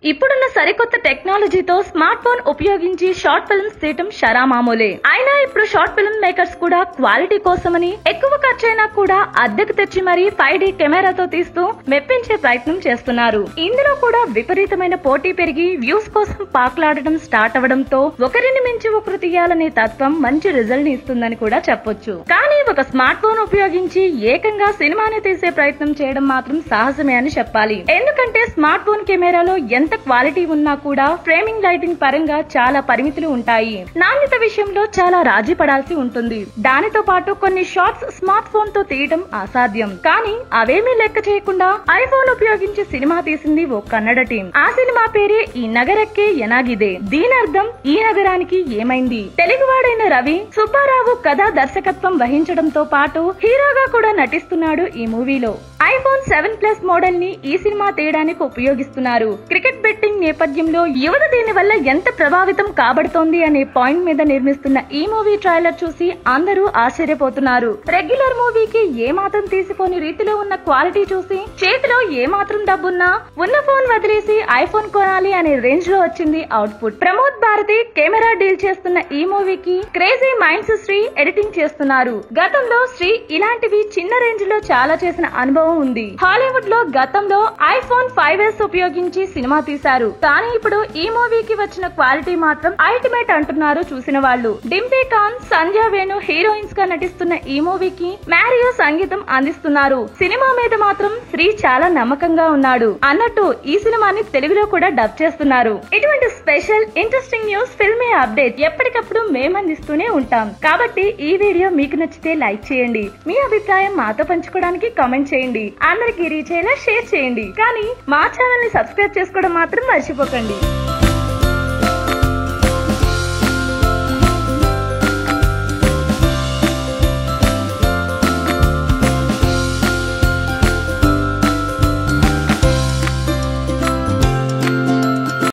ఇప్పుడున్న సరికొత్త టెక్నాలజీతో స్మార్ట్ ఫోన్ ఉపయోగించి షార్ట్ ఫిల్మ్స్ తీయటం షరా మామూలే అయినా ఇప్పుడు షార్ట్ ఫిల్మ్ మేకర్స్ కూడా క్వాలిటీ కోసమని ఎక్కువ ఖర్చైనా కూడా అద్దెకు తెచ్చి మరీ ఫైవ్ డి కెమెరాతో తీస్తూ మెప్పించే ప్రయత్నం చేస్తున్నారు ఇందులో కూడా విపరీతమైన పోటీ పెరిగి వ్యూస్ కోసం పాకులాడటం స్టార్ట్ అవడంతో ఒకరిని మించి ఒకరు తీయాలనే తత్వం మంచి రిజల్ట్ ని ఇస్తుందని కూడా చెప్పొచ్చు కానీ ఒక స్మార్ట్ ఫోన్ ఉపయోగించి ఏకంగా సినిమాని తీసే ప్రయత్నం చేయడం మాత్రం సాహసమే అని చెప్పాలి ఎందుకంటే స్మార్ట్ ఫోన్ కెమెరాలో ఎంత క్వాలిటీ ఉన్నా కూడా ఫ్రేమింగ్ లైటింగ్ పరంగా చాలా పరిమితులు ఉంటాయి నాణ్యత విషయంలో చాలా రాజీ పడాల్సి ఉంటుంది దానితో పాటు కొన్ని షాట్స్ స్మార్ట్ ఫోన్ తో తీయడం అసాధ్యం కానీ అవేమీ లెక్క చేయకుండా ఐఫోన్ ఉపయోగించి సినిమా తీసింది ఓ కన్నడ టీం ఆ సినిమా పేరే ఈ నగరక్కే ఎనాగిదే దీని అర్థం ఈ నగరానికి ఏమైంది తెలుగువాడైన రవి సుబ్బారావు కథా దర్శకత్వం వహించడంతో పాటు హీరోగా కూడా నటిస్తున్నాడు ఈ మూవీలో ఐఫోన్ సెవెన్ ప్లస్ మోడల్ ని ఈ సినిమా తీయడానికి ఉపయోగిస్తున్నారు క్రికెట్ బెట్టింగ్ నేపథ్యంలో యువత దీని వల్ల ఎంత ప్రభావితం కాబడుతోంది అనే పాయింట్ మీద నిర్మిస్తున్న ఈ మూవీ ట్రైలర్ చూసి అందరూ ఆశ్చర్యపోతున్నారు రెగ్యులర్ మూవీకి ఏ మాత్రం తీసిపోని రీతిలో ఉన్న క్వాలిటీ చూసి చేతిలో ఏ మాత్రం డబ్బున్నా ఉన్న ఫోన్ వదిలేసి ఐఫోన్ కొనాలి అనే రేంజ్ లో వచ్చింది output Pramod Bharathi camera deal చేస్తున్న ఈ మూవీకి క్రేజీ మైండ్స్ శ్రీ ఎడిటింగ్ చేస్తున్నారు గతంలో శ్రీ ఇలాంటివి చిన్న రేంజ్ లో చాలా చేసిన అనుభవం ఉంది హాలీవుడ్ లో గతంలో ఐఫోన్ ఫైవ్ ఎస్ ఉపయోగించి సినిమా తీశారు కానీ ఇప్పుడు ఈ మూవీకి వచ్చిన క్వాలిటీ మాత్రం అల్టిమేట్ అంటున్నారు చూసిన వాళ్ళు డింపీ ఖాన్ సంధ్య వేణు హీరోయిన్స్ గా నటిస్తున్న ఈ మూవీకి మ్యారియో సంగీతం అందిస్తున్నారు సినిమా మీద మాత్రం శ్రీ చాలా నమ్మకంగా ఉన్నాడు అన్నట్టు ఈ సినిమాని తెలుగులో కూడా డబ్ చేస్తున్నారు ఇటువంటి స్పెషల్ ఇంట్రెస్టింగ్ న్యూస్ ఫిల్మే అప్డేట్ ఎప్పటికప్పుడు మేము అందిస్తూనే ఉంటాం కాబట్టి ఈ వీడియో మీకు నచ్చితే లైక్ చేయండి మీ అభిప్రాయం మాతో పంచుకోవడానికి కామెంట్ చేయండి అందరికి రీచ్ అయ్యేలా షేర్ చేయండి కానీ మా ఛానల్ ని సబ్స్క్రైబ్ చేసుకోవడం మాత్రం మర్చిపోకండి